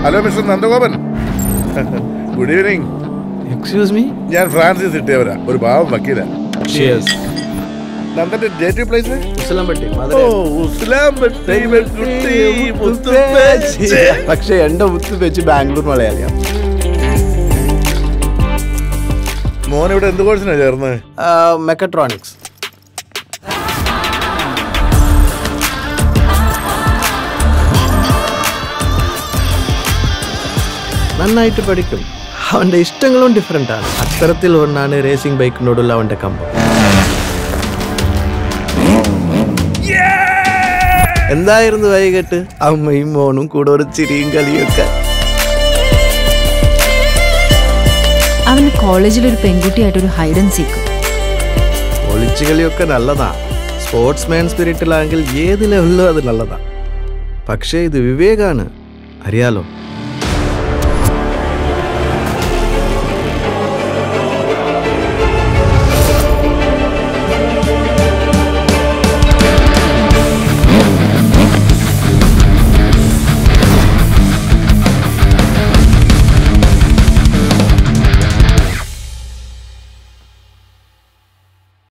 Hello mister Nandagopan good evening excuse me ഞാൻ ഫ്രാൻസിസ് ഇട്ടേവരാ ഒരു പാവം വക്കീല ഷിയേഴ്സ് നന്ദന്റെ ഡേറ്റീവ് പ്ലേസ് ഉസലംപട്ടി ഓ ഉസ്ലാംപട്ടി കുട്ടി മുത്തുപ്പേച്ചി. പക്ഷെ എന്റെ മുത്ത് വെച്ച് ബാംഗ്ലൂർ മലയാളിയാണ് മോൻ ഇവിടെ എന്ത് കോഴ്സിനാ ചേർന്നത് മെക്കട്രോണിക്സ് നന്നായിട്ട് പഠിക്കും അവന്റെ ഇഷ്ടങ്ങളും ഡിഫറെന്റ് ആണ് അത്തരത്തിൽ ഒന്നാണ് റേസിംഗ് ബൈക്കിനോടുള്ള അവന്റെ കമ്പം എന്തായിരുന്നു വൈകിട്ട് അമ്മയും മോനും കൂടെ ഒരു ചിരിയും കളിയൊക്കെ അവന് കോളേജിൽ ഒരു പെൺകുട്ടിയായിട്ട് ഒരു ഹൈഡ് ആൻഡ് സീക്ക് ഒളിച്ചു കളിയൊക്കെ നല്ലതാ സ്പോർട്സ്മാൻ സ്പിരിറ്റിലാണെങ്കിൽ ഏത് ലെവലിലും അത് നല്ലതാ പക്ഷേ ഇത് വിവേകാണ് അറിയാലോ